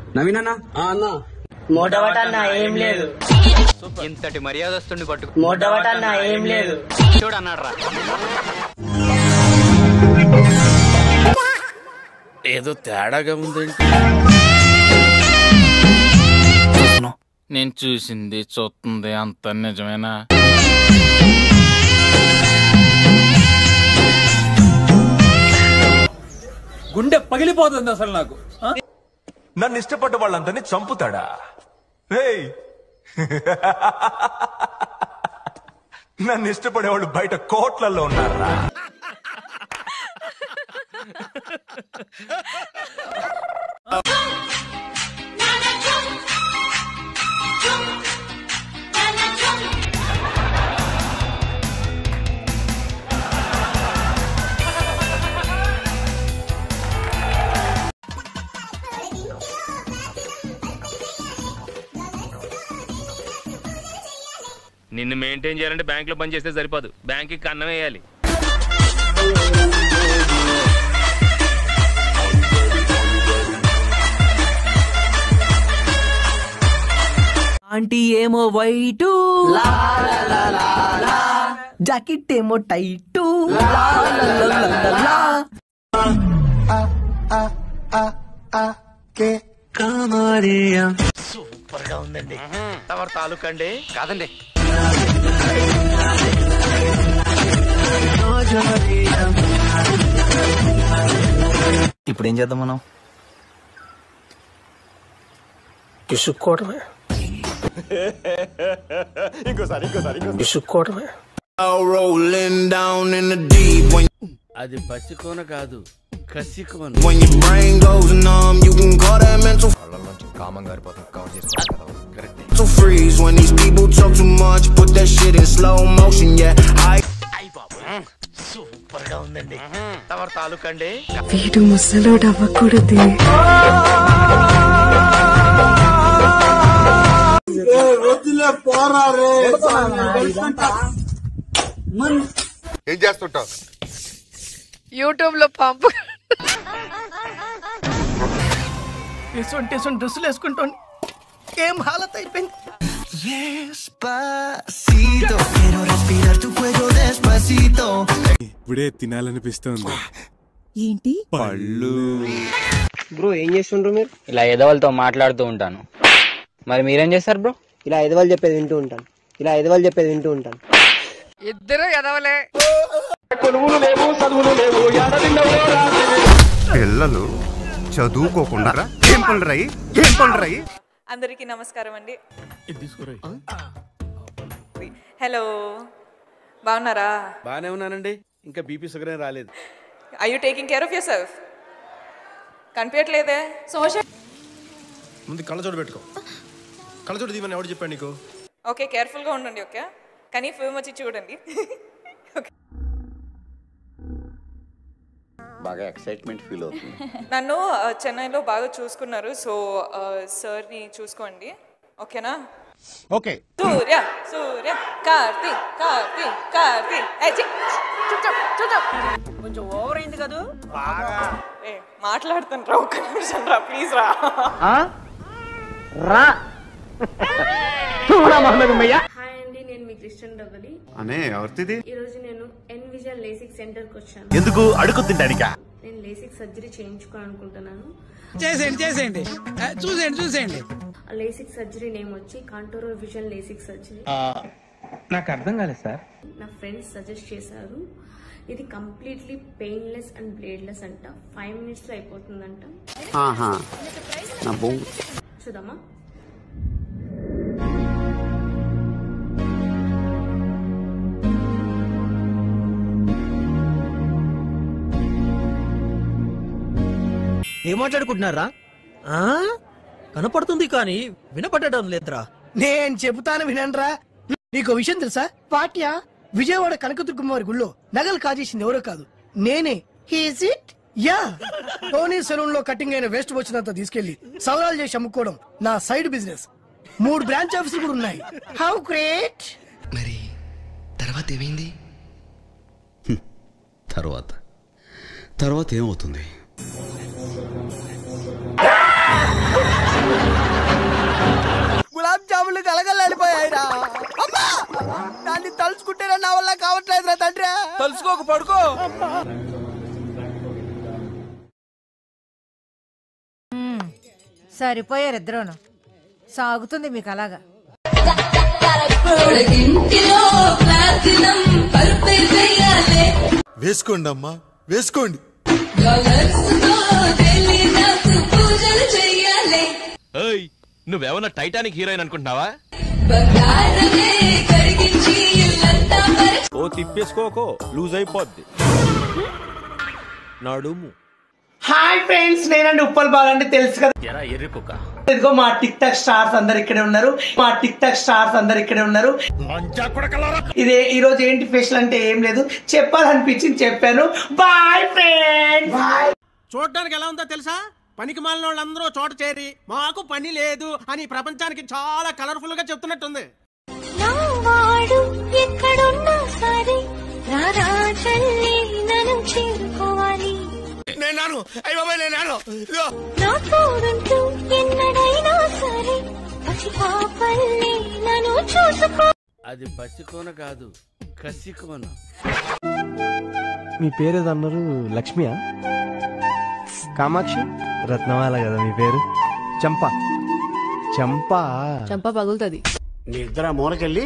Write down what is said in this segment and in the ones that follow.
నవీన్ అన్న అన్న మోటవటన్న ఏం లేదు ఇంతటి మర్యాదస్తుని పట్టుకు మోటవటన్న ఏం లేదు చూడు అన్నాడు రా ఏదో తేడాగా ఉందేంటి నేను చూసింది చూస్తుంది అంత నిజమేనా గుండె పగిలిపోతుంది అసలు నాకు ఆ? నన్ను ఇష్టపడ్డ వాళ్ళందరినీ చంపుతాడా రేయ్ నన్ను ఇష్టపడేవాళ్ళు బయట కోట్లలో ఉన్నారా నిన్ను మెయింటైన్ చేయాలంటే బ్యాంక్ లో పని చేస్తే సరిపోదు బ్యాంక్ కి కన్నం వేయాలి ఆంటీ ఏమో వైటు జాకెట్ ఏమో టైటు తమరు తాలూకా అండి కాదండి ఇప్పుడు ఏం చేద్దాం మనం ఇసుక్కోవడమే ఇసుక్కోవడమే rolling down in the deep when అది పసికోన కాదు కసికోన when your brain goes numb you can call that mental mental freeze when these people talk too much put that shit in slow motion yeah I తమరు తాలూకా అండి వీడు ముసలోడు అవ్వకూడదే ఏం చేస్తుంటావు YouTube లో పంపు ఎసొంటి ఎసొంటి డ్రెస్సులు వేసుకుంటాను ఏం హాలత్ అయిపోయింది despacito quiero respirar tu cuello despacito ఇప్పుడే తినాలనిపిస్తుంది ఏంటి పళ్ళు బ్రో ఏం చేస్తుండ్రు మీరు ఇలా ఎదవలతో మాట్లాడుతూ ఉంటాను మరి మీరేం చేస్తారు బ్రో ఇలా ఎదవాళ్ళు చెప్పేది వింటూ ఉంటాను ఇలా ఎదవాళ్ళు చెప్పేది వింటూ ఉంటాను ఇద్దరు ఎదవలే పిల్లలు చదువుకోకుండా ఏం పనులు రాయి ఏం పనులు రాయి అందరికీ నమస్కారం అండి హలో బాగున్నారా బానే ఉన్నానండి ఇంకా బీపీ షుగర్ ఏం రాలేదు I you taking care of yourself కనిపించట్లేదే సోషల్ ముందు కళ్ళజోడు పెట్టుకో కళ్ళజోడు దీవని ఎవడు చెప్పాడు నీకు ఓకే కేర్ఫుల్గా ఉండండి ఓకే కానీ ఫిల్మ్ వచ్చి చూడండి బాగా ఎక్సైట్మెంట్ ఫీల్ అవుతుంది నన్ను ఆ, చెన్నైలో బాగా చూసుకున్నారు సో ఆ, సార్ని చూసుకోండి ఓకేనా ఓకే సూర్య సూర్య కార్తీ కార్తీ కార్తీ ఏ, ఛీ, చుప్ చుప్, చుప్ చుప్. కొంచెం ఓవర్ అయింది కదా ఏ మాట్లాడుతాను రా ఒక్క నిమిషం రా ప్లీజ్ రా హాయ్ అండి నేను మీ క్రిస్టియన్ డబ్బలి అనే ఎవరిది ఈ రోజు నేను ఎన్ విజన్ లేసిక్ సెంటర్ కి వచ్చాను ఎందుకు అడుగు తింటానికా నేను లేసిక్ సర్జరీ చేయించుకోవాలనుకుంటున్నాను చేసేయండి చేసేయండి చూసేయండి చూసేయండి ఆ లేసిక్ సర్జరీ నేమ్ వచ్చి కాంటోరో విజన్ లేసిక్ సర్జరీ నాకు అర్థం కాలేదు సార్ నా ఫ్రెండ్స్ సజెస్ట్ చేశారు ఇది కంప్లీట్లీ పెయిన్లెస్ అండ్ బ్లేడ్లెస్ అంట ఫైవ్ మినిట్స్ లో అయిపోతుందంట నా బొంగు చూద్దామా ఏం మాట్లాడుకుంటున్నారా ఆ? కనపడుతుంది కానీ వినపడడం లేదురా నేను చెబుతాను వినండ్రా నీకు విషయం తెలుసా పాట్యా విజయవాడ కనకదుర్గమ్మ గుళ్ళో నగలు కాజేసింది ఎవరో కాదు నేనే హీస్ ఇట్ యా టోనీ సెలూన్ లో కటింగ్ అయిన వేస్ట్ వచ్చినంత తీసుకెళ్లి సవరాలు చేసి అమ్ముకోవడం నా సైడ్ బిజినెస్ మూడు బ్రాంచ్ ఆఫీసులు కూడా ఉన్నాయి హౌ గ్రేట్ మరి తర్వాత ఏమైంది తర్వాత తర్వాత ఏమవుతుంది ఒళ్ళు కలగలాడిపోయాయిరా అమ్మా దాన్ని తలుచుకుంటేనే నా వల్ల కావట్లేదురా తండ్రి తలుసుకోక పడుకో సరిపోయారు ఇద్దరును సాగుతుంది మీకు అలాగా వేసుకోండి అమ్మా వేసుకోండి ఏయ్ నువ్వేమన్నా టైటానిక్ హీరోయిన్ అనుకుంటున్నావా ఓ తిప్పేసుకోకో లూజ్ అయిపోద్ది నడుము హాయ్ ఫ్రెండ్స్ నేనండి ఉప్పల్ బాల్ అంటే తెలుసు కదా ఎరా ఎర్రి కుక్క ఇదిగో మా టిక్ టాక్ స్టార్స్ అందరు ఇక్కడే ఉన్నారు మా టిక్ టాక్ స్టార్స్ అందరు ఇక్కడే ఉన్నారు ఇదే ఈ రోజు ఏంటి స్పెషల్ అంటే ఏం లేదు చెప్పాలనిపించింది చెప్పాను బాయ్ ఫ్రెండ్స్ చూడడానికి ఎలా ఉందో తెలుసా పనికి మాలిన వాళ్ళందరూ చోట చేరి మాకు పని లేదు అని ప్రపంచానికి చాలా కలర్ఫుల్ గా చెప్తున్నట్టుంది వాడు ఎక్కడున్నా సరే రారా చల్లి నన్ను చేరుకోవాలి నేను అయ్యి బాబాయ్ నేను నా తోడుంటూ ఎన్నడైనా సరే పసి పాపల్ని నన్ను చూసుకో అది పసికోన కాదు కసికోన మీ పేరు ఏదో అన్నారు లక్ష్మియా కామాక్షి రత్నమాల కదా మీ పేరు చంప చంప చంప పగులుతుంది మీ ఇద్దరు మూలకెళ్ళి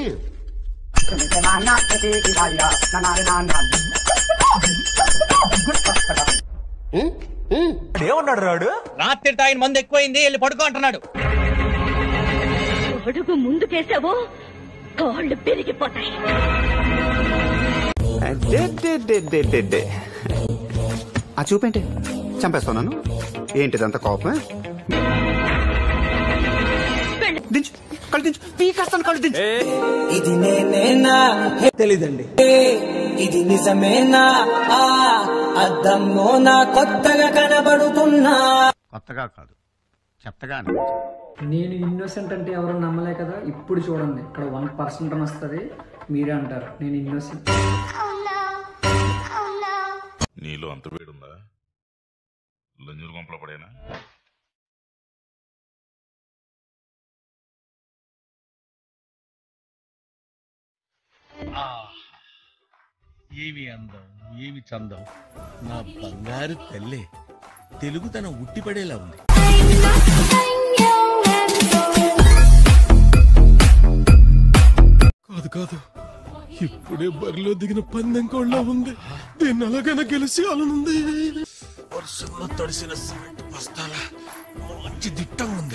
రాత్రి తాగిన మంది ఎక్కువైంది వెళ్ళి పడుకో అంటున్నాడు అడుగు ముందుకేసావో కాళ్ళు పెరిగిపోతాయి ఆ చూపేంటి చంపేస్తున్నాను ఏంటిదంత కోపం దించు కళ్ళు దించు పీకేస్తాను కళ్ళు దించు ఇది నేనేనా తెలీదండి ఇది నిజమేనా ఆ అద్దంలో నా కొత్తగా కనబడుతున్నా కొత్తగా కాదు చెత్తగా నేను ఇన్నోసెంట్ అంటే ఎవరు నమ్మలే కదా ఇప్పుడు చూడండి ఇక్కడ వన్ పర్సెంట్ అని వస్తుంది మీరే అంటారు నేను ఇన్నోసెంట్ నీలో అంత వేడుందా లంజూరు గుంపలో పడేనా ఏమి అందం ఏమి చందం నా బంగారు తల్లే తెలుగు తన ఉట్టిపడేలా ఉంది కాదు కాదు ఇప్పుడే బరిలో దిగిన పందెం కోళ్ళ ఉంది దీన్ని అలాగైనా గెలిచి అలానుంది వర్షంలో తడిసిన సిమెంట్ బస్తాల మంచి దిట్టంగా ఉంది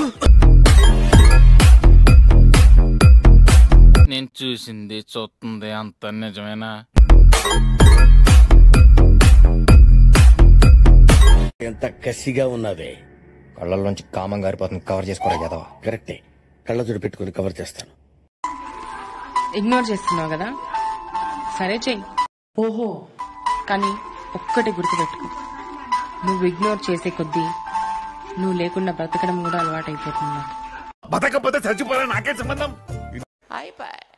నేను చూసింది చూస్తుంది అంత నిజమేనా ఎంత కసిగా ఉన్నదే కళ్ళల్లోంచి కామం గారిపోతుంది కవర్ చేసుకోరా కదా కరెక్టే కళ్ళజోడు పెట్టుకుని కవర్ చేస్తాను ఇగ్నోర్ చేస్తున్నావు కదా సరే చెయ్యి ఓహో కానీ ఒక్కటి గుర్తుపెట్టుకో నువ్వు ఇగ్నోర్ చేసే కొద్దీ నువ్వు లేకుండా బ్రతకడం కూడా అలవాటైపోతుంది బతకపోతే చచ్చిపోరా నాకే సంబంధం అయిపోయి